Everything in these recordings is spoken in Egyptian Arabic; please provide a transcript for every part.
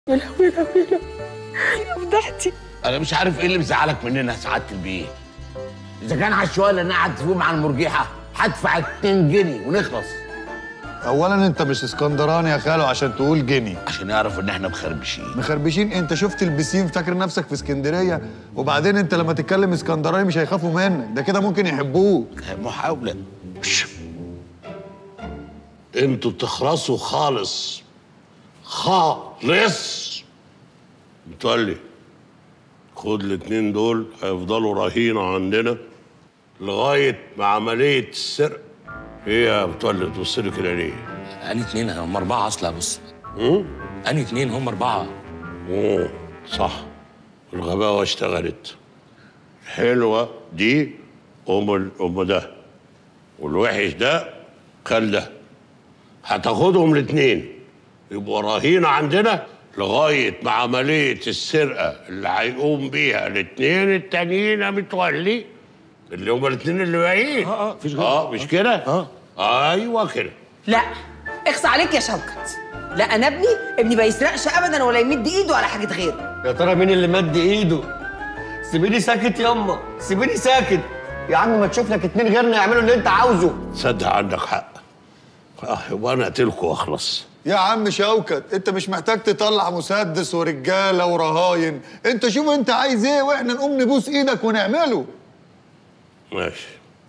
يا لهوي يا لهوي يا لهوي فضحتي انا مش عارف ايه اللي مزعلك مننا يا سعاده البيه اذا كان عشوائي اللي انا قعدت فيه مع المرجيحه هدفع 2 جنيه ونخلص اولا انت مش اسكندراني يا خالو عشان تقول جني عشان يعرف ان احنا مخربشين مخربشين انت شفت البسين فاكر نفسك في اسكندريه وبعدين انت لما تتكلم اسكندراني مش هيخافوا منك ده كده ممكن يحبوك محاوله انتوا بتخرسوا خالص خالص متولي خد الاتنين دول هيفضلوا رهينة عندنا لغاية ما عملية السرقة ايه يا متولي تبصلي كده ليه؟ أني اتنين هم أربعة أصلا يا بص مم؟ أني اتنين هم أربعة اوه صح الغباوة اشتغلت الحلوة دي أم ال- أم ده والوحش ده خال ده هتاخدهم الاتنين يبقوا رهينة عندنا لغاية ما عملية السرقة اللي هيقوم بيها الاتنين التانيين يا متولي اللي هما الاتنين اللي باقيين اه اه مفيش اه مش كده؟ اه ايوه كده لا اخص عليك يا شوكت لا انا ابني ابني ما يسرقش ابدا ولا يمد ايده على حاجه غيره يا ترى مين اللي مد ايده سيبيني ساكت ياما سيبيني ساكت يا عم ما تشوف لك اتنين غيرنا يعملوا اللي انت عاوزه تصدق عندك حق اه يبقى انا اقتلكوا واخلص يا عم شوكت انت مش محتاج تطلع مسدس ورجاله ورهاين انت شوف انت عايز ايه واحنا نقوم نبوس ايدك ونعمله ماشي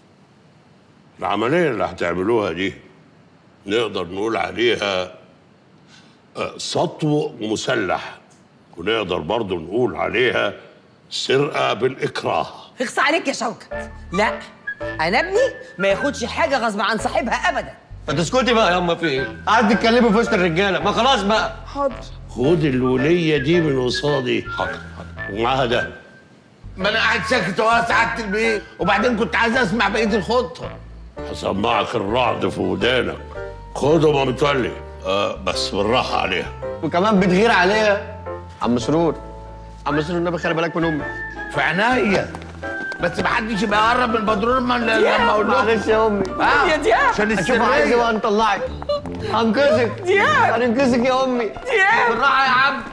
العملية اللي هتعملوها دي نقدر نقول عليها آه، سطو مسلح ونقدر برضو نقول عليها سرقة بالإكراه اخص عليك يا شوكت لا انا ابني ما ياخدش حاجه غصب عن صاحبها ابدا ما تسكتي بقى ياما في ايه قاعد تتكلمي في وسط الرجاله ما خلاص بقى حاضر خد الولية دي من قصادي حاضر ومعاها ده ما انا قاعد ساكت اهو يا سعاده البيه وبعدين كنت عايز اسمع بقيه الخطه هسمعك الرعد في ودانك خدهم يا متولي آه بس بالراحة عليها وكمان بتغير عليها عم مسرور عم مسرور النبي خلي بالك من امي في عينيا بس ما حدش يبقى يقرب من البدرون لما لما اقول لهم معلش يا امي آه، يا دياب. عشان اشوف عايز ايه السريه وهنطلعك هنقذك دياب. هننقذك يا امي دياب. بالراحه يا عم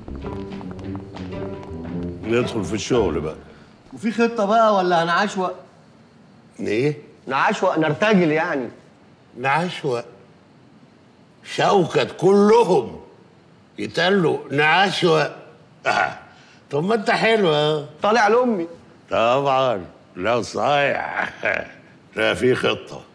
ندخل في الشغل بقى وفي خطه بقى ولا هنعشوق ايه؟ نعشوق نرتجل يعني نعشوة شوكت كلهم يتقالوا نعشوة آه. طب ما انت حلوة طالع لامي طبعا لا صايع لا في خطة